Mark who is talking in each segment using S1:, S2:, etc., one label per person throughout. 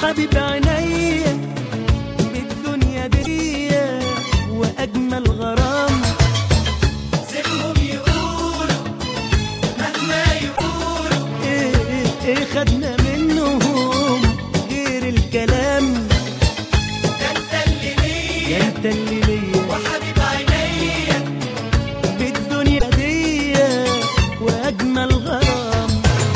S1: وحبيب عينيا بالدنيا دي واجمل غرام
S2: سيبهم يقولوا مهما يقولوا
S1: ايه ايه ايه خدنا منهم غير الكلام
S2: ده انت اللي ليا
S1: يا انت اللي ليا
S2: وحبيب عينيا
S1: بالدنيا دي واجمل غرام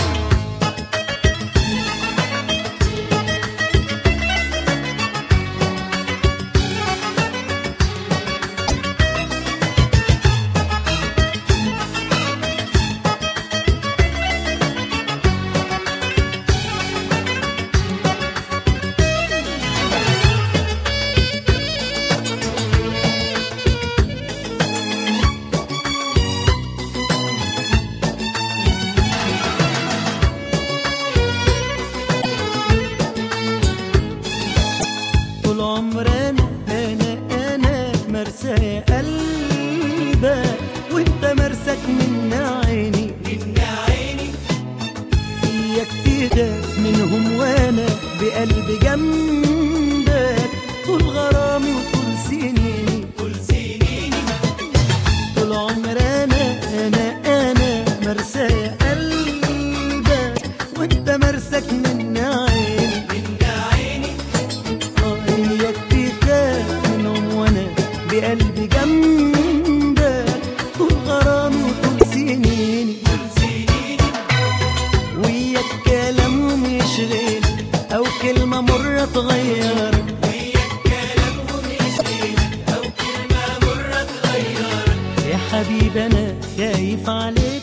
S1: طول عمرنا انا انا مرسى يا قلبك وانت مرسك من عيني
S2: من عيني
S1: اياك تهدى منهم وانا بقلبي جنبك طول غرامي وطول سنيني
S2: كل سنيني
S1: طول عمرنا انا انا مرسى يا قلبك وانت مرسك من عيني
S2: من عيني
S1: اياك تخاف منهم وانا بقلبي جنبك طول غرامي وطول سنيني
S2: كل سنيني
S1: وياك كلامهم يشغل او كلمه مره تغيرك
S2: وياك كلامهم يشغلك او كلمة مرة تغيرك
S1: يا حبيبي انا خايف عليك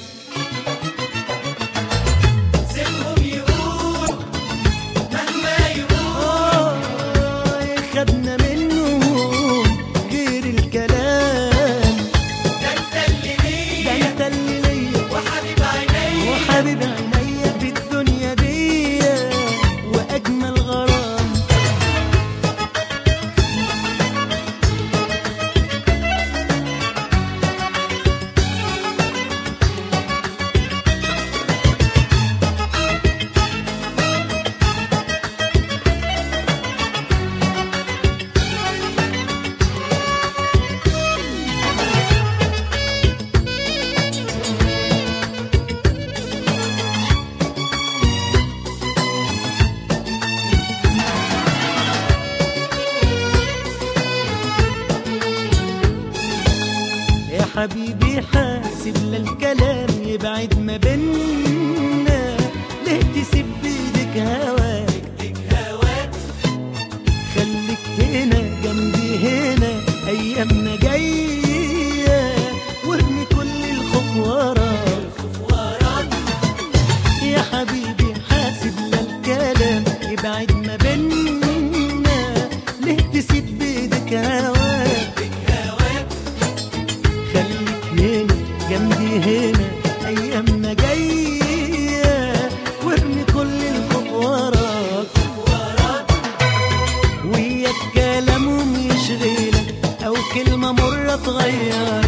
S2: سيبهم يقولوا مهما يقولوا
S1: آه خدنا منهم غير الكلام
S2: ده انت اللي
S1: ده
S2: ليا
S1: انت اللي ليا
S2: وحبيب عينيا
S1: وحبيب عينيا في الدنيا دي واجمل غرام يا حبيبي حاسب للكلام يبعد ما بينا ليه تسيب بايدك هواك
S2: هواك
S1: خليك هنا جنبي هنا ايامنا جايه وارمي كل الخوف وراك
S2: وراك
S1: يا حبيبي حاسب للكلام يبعد ما بينا ليه تسيب بايدك هواك
S2: هواك
S1: خليك هنا جنبي هنا ايامنا جايه وارمي كل الخوف وراك
S2: وراك
S1: وياك كلامهم يشغلك او كلمه مره تغيرك